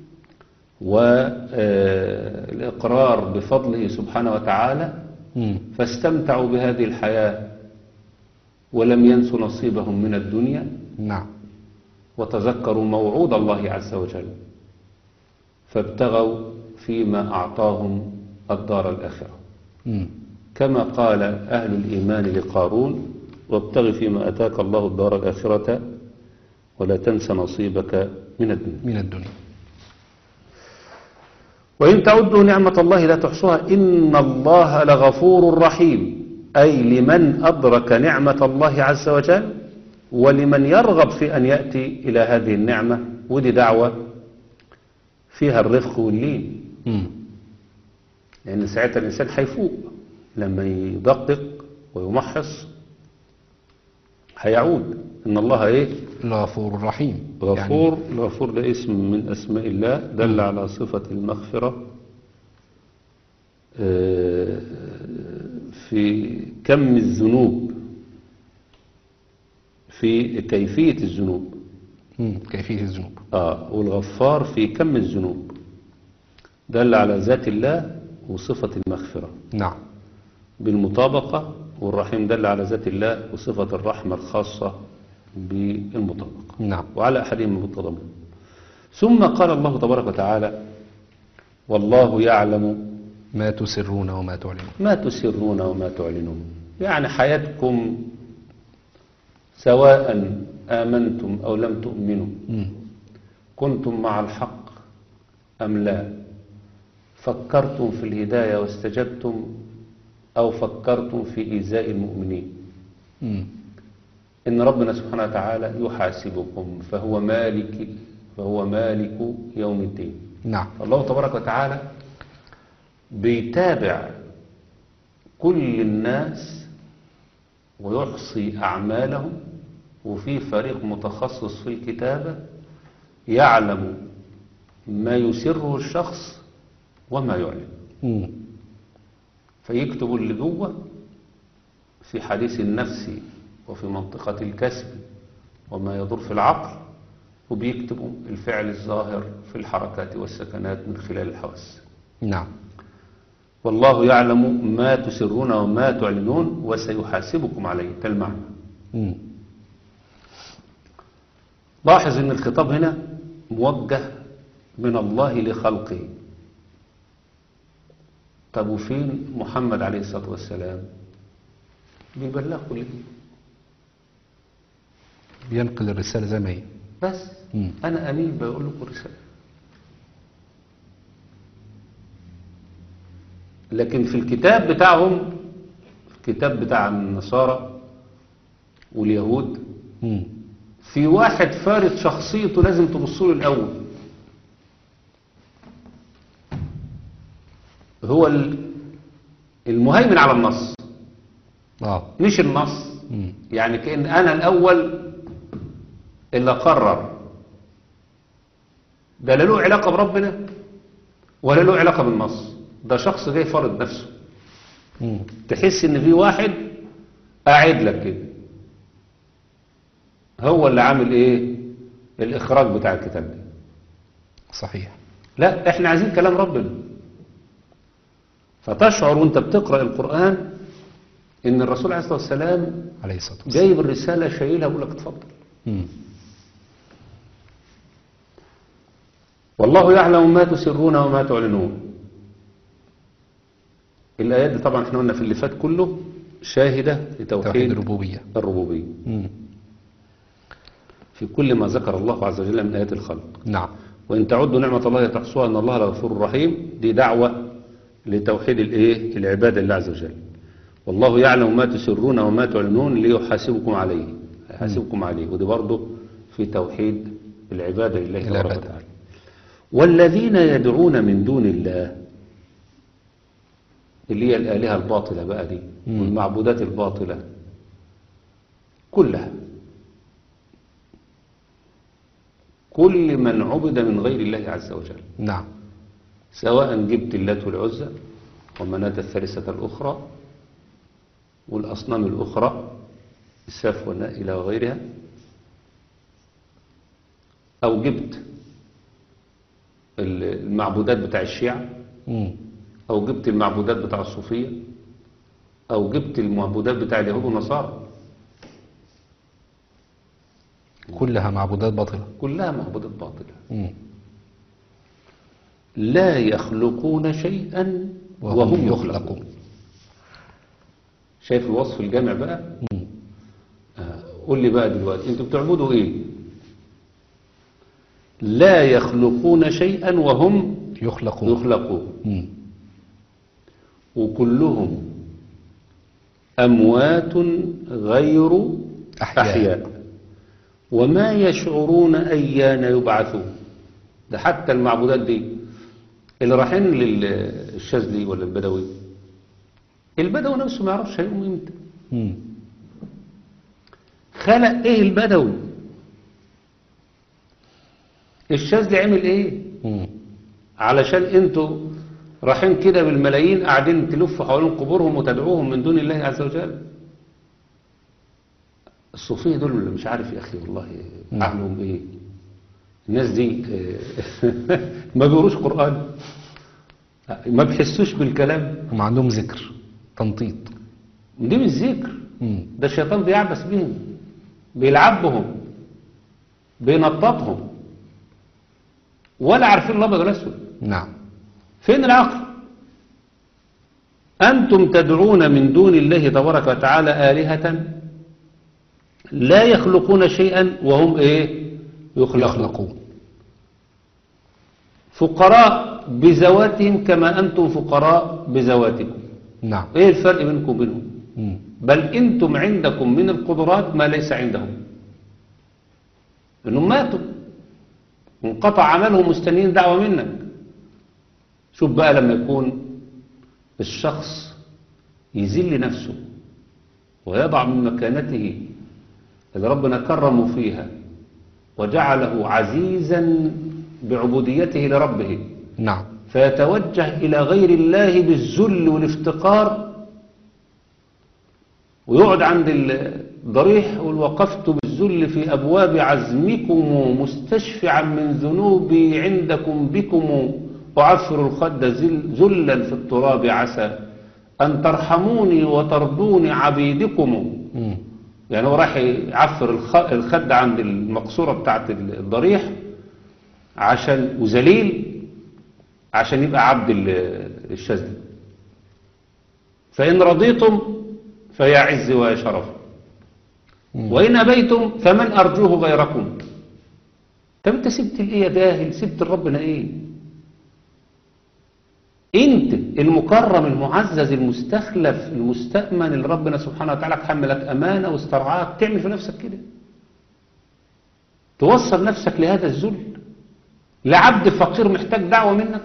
والإقرار بفضله سبحانه وتعالى مم. فاستمتعوا بهذه الحياة ولم ينسوا نصيبهم من الدنيا نعم وتذكروا موعود الله عز وجل فابتغوا فيما أعطاهم الدار الآخرة مم. كما قال أهل الإيمان لقارون وابتغ فيما أتاك الله الدار الآخرة ولا تنس نصيبك من الدنيا من الدنيا وإن تعدوا نعمة الله لا تحصوها إن الله لغفور رحيم أي لمن أدرك نعمة الله عز وجل ولمن يرغب في أن يأتي إلى هذه النعمة ودي دعوة فيها الرفق واللين مم. لأن ساعتها الإنسان هيفوق لما يدقق ويمحص هيعود إن الله إيه الغفور الرحيم غفور الغفور ده اسم من أسماء الله دل على صفة المغفرة آه، في كم الذنوب في كيفية الذنوب مم. كيفية الذنوب آه والغفار في كم الذنوب دل على ذات الله وصفة المغفرة نعم بالمطابقة والرحيم دل على ذات الله وصفة الرحمة الخاصة بالمطابقة نعم وعلى أحدهما بالتضمن ثم قال الله تبارك وتعالى والله يعلم ما تسرون وما تعلنون ما تسرون وما تعلنون يعني حياتكم سواء آمنتم أو لم تؤمنوا مم. كنتم مع الحق أم لا فكرتم في الهداية واستجبتم أو فكرتم في إيذاء المؤمنين مم. إن ربنا سبحانه وتعالى يحاسبكم فهو مالك فهو مالك يوم الدين نعم الله تبارك وتعالى بيتابع كل الناس ويحصي أعمالهم وفي فريق متخصص في الكتابة يعلم ما يسره الشخص وما يعلن مم. فيكتب اللي جوه في حديث النفس وفي منطقة الكسب وما يدور في العقل وبيكتبوا الفعل الظاهر في الحركات والسكنات من خلال الحواس نعم والله يعلم ما تسرون وما تعلنون وسيحاسبكم عليه ده المعنى مم. لاحظ ان الخطاب هنا موجه من الله لخلقه طب وفين محمد عليه الصلاة والسلام بيبلغكم ليه بينقل الرسالة زي ما هي بس مم. انا امين بقول لكم رسالة لكن في الكتاب بتاعهم الكتاب بتاع النصارى واليهود مم. في واحد فارد شخصيته لازم تبصوا له الاول هو ال- المهيمن على النص اه مش النص مم. يعني كأن أنا الأول اللي أقرر ده لا له علاقة بربنا ولا له علاقة بالنص ده شخص جاي فرض نفسه مم. تحس ان في واحد قاعد لك كده هو اللي عامل ايه الاخراج بتاع الكتاب ده صحيح لا احنا عايزين كلام ربنا فتشعر وانت بتقرأ القرآن ان الرسول عليه الصلاة والسلام عليه الصلاة والسلام جايب الرسالة شايلها بيقول لك اتفضل مم. والله يعلم ما تسرون وما تعلنون الآيات دي طبعا احنا قلنا في اللي فات كله شاهدة توحيد لتوحيد الربوبية الربوبية مم. في كل ما ذكر الله عز وجل من آيات الخلق نعم وإن تعدوا نعمة الله تحصوها أن الله لغفور رحيم دي دعوة لتوحيد الإيه العبادة لله عز وجل والله يعلم ما تسرون وما تعلنون ليحاسبكم عليه يحاسبكم عليه ودي برضه في توحيد العبادة لله تبارك العبادة. وتعالى والذين يدعون من دون الله اللي هي الآلهة الباطلة بقى دي مم. والمعبودات الباطلة كلها كل من عبد من غير الله عز وجل نعم سواء جبت اللات والعزى ومناة الثالثة الأخرى والأصنام الأخرى الساف والنائلة وغيرها أو جبت المعبودات بتاع الشيعة مم. أو جبت المعبودات بتاع الصوفية أو جبت المعبودات بتاع اليهود والنصارى كلها معبودات باطلة كلها معبودات باطلة مم. لا يخلقون شيئا وهم وهم يخلقون. يخلقون شايف الوصف الجامع بقى مم. آه، قول لي بقى دلوقتي انتوا بتعبدوا ايه لا يخلقون شيئا وهم يخلقون يخلقون مم. وكلهم أموات غير أحياء. أحياء وما يشعرون أيان يبعثون ده حتى المعبودات دي اللي رايحين للشاذلي ولا البدوي البدوي نفسه ما يعرفش هيقوم امتى مم. خلق ايه البدوي الشاذلي عمل ايه مم. علشان انتوا رايحين كده بالملايين قاعدين تلفوا حوالين قبورهم وتدعوهم من دون الله عز وجل الصوفيه دول اللي مش عارف يا اخي والله نعم. عقلهم ايه الناس دي آه، ما بيقروش قران ما بيحسوش بالكلام هم عندهم ذكر تنطيط دي مش ذكر مم. ده الشيطان بيعبس بيهم بيلعب بهم بينططهم ولا عارفين الابيض والاسود نعم فين العقل أنتم تدعون من دون الله تبارك وتعالى آلهة لا يخلقون شيئا وهم إيه يخلقون يخلقون فقراء بذواتهم كما أنتم فقراء بذواتكم نعم ايه الفرق بينكم وبينهم مم. بل انتم عندكم من القدرات ما ليس عندهم انهم ماتوا انقطع عملهم مستنيين دعوة منك شوف بقى لما يكون الشخص يذل نفسه ويضع من مكانته اللي ربنا كرمه فيها وجعله عزيزا بعبوديته لربه نعم فيتوجه إلى غير الله بالذل والافتقار ويقعد عند الضريح يقول وقفت بالذل في أبواب عزمكم مستشفعا من ذنوبي عندكم بكم أعفر الخد ذل- ذلا في التراب عسى أن ترحموني وترضوني عبيدكم مم. يعني هو راح يعفر الخ- الخد عند المقصورة بتاعت الضريح عشان وذليل عشان يبقى عبد ال- الشاذلي فإن رضيتم فيا عز ويا شرف وإن أبيتم فمن أرجوه غيركم طب أنت سبت الإيه يا جاهل سبت ربنا إيه أنت المكرم المعزز المستخلف المستأمن اللي ربنا سبحانه وتعالى حملك أمانة واسترعاك تعمل في نفسك كده توصل نفسك لهذا الذل لعبد فقير محتاج دعوة منك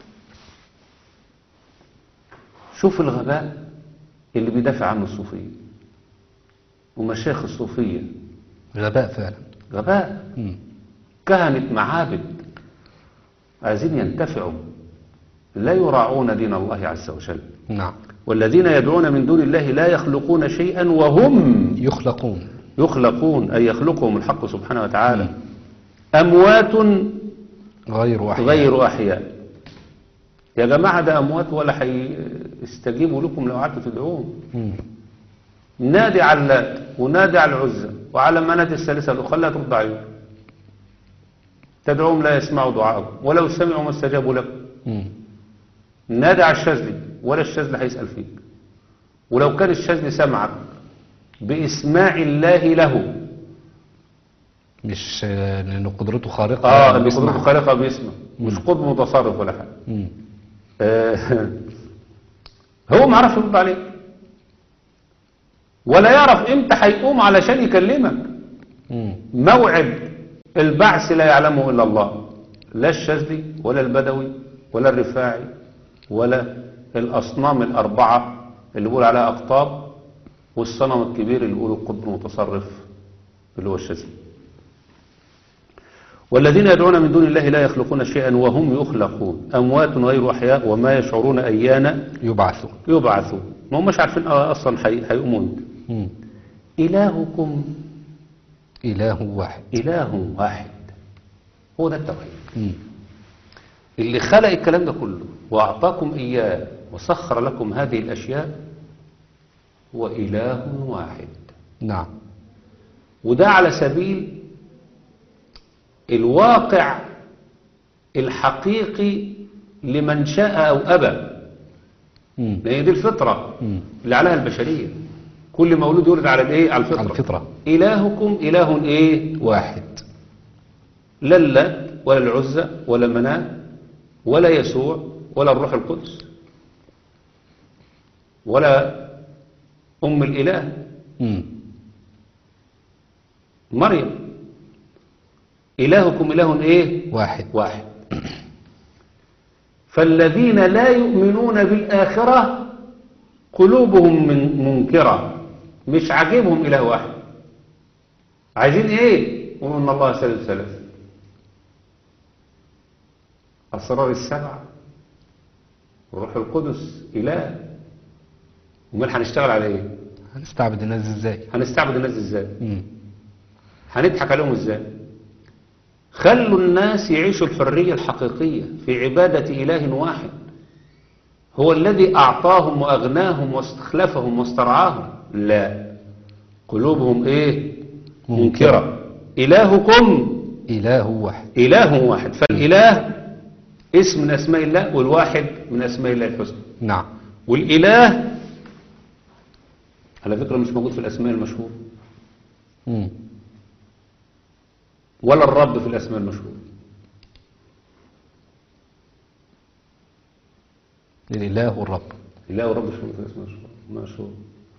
شوف الغباء اللي بيدافع عنه الصوفية ومشايخ الصوفية غباء فعلا غباء مم. كهنة معابد عايزين ينتفعوا لا يراعون دين الله عز وجل نعم والذين يدعون من دون الله لا يخلقون شيئا وهم يخلقون يخلقون أي يخلقهم الحق سبحانه وتعالى أموات غير أحياء غير أحياء يا جماعة ده أموات ولا هيستجيبوا لكم لو قعدتوا تدعوهم مم. نادي على اللات ونادي على العزى وعلى منات الثالثة الأخرى لا ترد عليهم تدعوهم لا يسمعوا دعاءكم ولو سمعوا ما استجابوا لكم مم. نادي على الشاذلي ولا الشاذلي هيسأل فيك ولو كان الشاذلي سمعك بإسماع الله له مش آه، لأن قدرته خارقة اه اللي بيسمع. قدرته خالقة بيسمع مش قطب متصرف ولا حاجة مم. آه، هو ما عرفش يرد عليك ولا يعرف امتى هيقوم علشان يكلمك مم. موعد البعث لا يعلمه إلا الله لا الشاذلي ولا البدوي ولا الرفاعي ولا الأصنام الأربعة اللي بيقول عليها أقطاب والصنم الكبير اللي بيقولوا القطب المتصرف اللي هو الشاذلي والذين يدعون من دون الله لا يخلقون شيئا وهم يخلقون أموات غير أحياء وما يشعرون أيان يبعثوا يبعثون ما هم مش عارفين أصلا هي- هيقوموا إمتى. مم. إلهكم إله واحد إله واحد هو ده التوحيد مم. اللي خلق الكلام ده كله وأعطاكم إياه وسخر لكم هذه الأشياء هو إله واحد نعم وده على سبيل الواقع الحقيقي لمن شاء أو أبى مم. لأن دي الفطرة مم. اللي عليها البشرية كل مولود يولد على الايه على الفطرة على الفطرة. إلهكم إله إيه واحد لا اللات ولا العزى ولا مناه ولا يسوع ولا الروح القدس ولا أم الإله مم. مريم إلهكم إله إيه واحد واحد فالذين لا يؤمنون بالآخرة قلوبهم من منكرة مش عاجبهم إله واحد عايزين إيه يقولوا إن الله ثالث ثلاث أسرار السبعة وروح القدس إله امال هنشتغل على إيه هنستعبد الناس ازاي هنستعبد الناس إزاي مم. هنضحك عليهم ازاي خلوا الناس يعيشوا الحرية الحقيقية في عبادة إله واحد هو الذي أعطاهم وأغناهم واستخلفهم واسترعاهم لا قلوبهم إيه منكرة إلهكم إله واحد إله واحد فالإله اسم من أسماء الله والواحد من أسماء الله الحسنى نعم والإله على فكرة مش موجود في الأسماء المشهورة مم. ولا الرب في الأسماء المشهورة الإله والرب إله ورب مش موجود في الأسماء المشهورة مشهور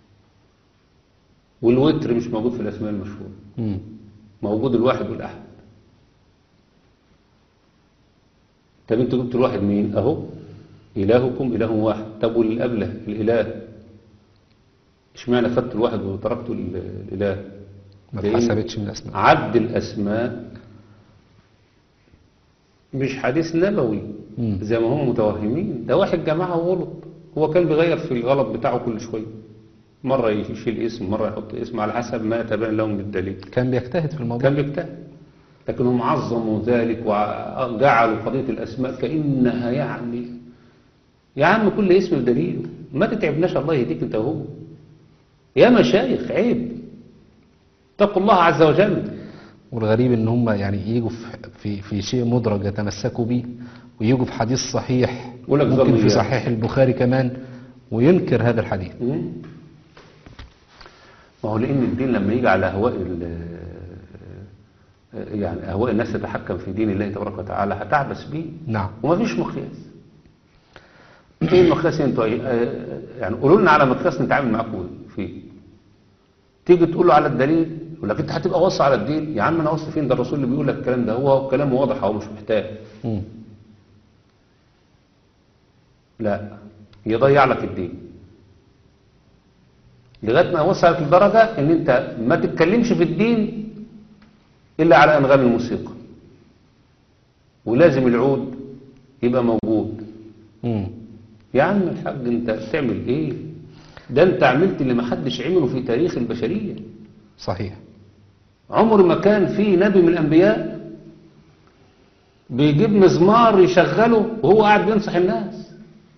والوتر مش موجود في الأسماء المشهورة مم. موجود الواحد والأحد طب انتوا جبتوا الواحد مين اهو إلهكم إله واحد طب والأبله الإله اشمعنى خدت الواحد وتركتوا ال- الإله ما لأن اتحسبتش من الأسماء عد الأسماء مش حديث نبوي مم. زي ما هم متوهمين ده واحد جماعة وغلط هو كان بيغير في الغلط بتاعه كل شوية مرة يشيل اسم مرة يحط اسم على حسب ما يتبين لهم بالدليل كان بيجتهد في الموضوع كان بيجتهد لكنهم عظموا ذلك وجعلوا قضية الأسماء كأنها يعني يا عم كل اسم بدليله ما تتعبناش الله يهديك انت وهو يا مشايخ عيب اتقوا الله عز وجل والغريب ان هم يعني يجوا في في, في شيء مدرج يتمسكوا بيه ويجوا في حديث صحيح يقول لك ممكن في ظنيات. صحيح البخاري كمان وينكر هذا الحديث مم. ما هو لأن الدين لما يجي على أهواء ال- يعني أهواء الناس تتحكم في دين الله تبارك وتعالى هتعبس بيه نعم ومفيش مقياس ايه المقياس انتوا ايه؟ آه، يعني قولوا لنا على مقياس نتعامل معاكم فيه تيجي تقول له على الدليل يقول لك انت هتبقى وصي على الدين يا عم انا وصي فين ده الرسول اللي بيقول لك الكلام ده هو كلام واضح هو مش محتاج مم. لا يضيع لك الدين لغايه ما يوصلك لدرجه ان انت ما تتكلمش في الدين الا على انغام الموسيقى ولازم العود يبقى موجود مم. يا عم الحاج انت بتعمل ايه ده انت عملت اللي ما حدش عمله في تاريخ البشريه صحيح عمر ما كان في نبي من الانبياء بيجيب مزمار يشغله وهو قاعد بينصح الناس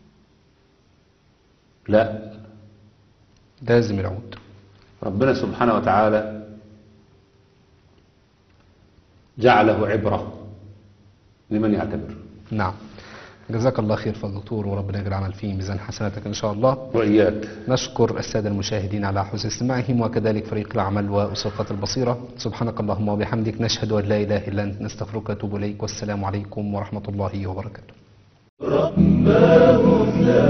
لا لازم العود ربنا سبحانه وتعالى جعله عبرة لمن يعتبر نعم جزاك الله خير فضل دكتور وربنا يجعل العمل فيه ميزان حسناتك ان شاء الله وإياك نشكر السادة المشاهدين على حسن استماعهم وكذلك فريق العمل وأسرقة البصيرة سبحانك اللهم وبحمدك نشهد أن لا إله إلا أنت نستغفرك ونتوب إليك والسلام عليكم ورحمة الله وبركاته رباه لا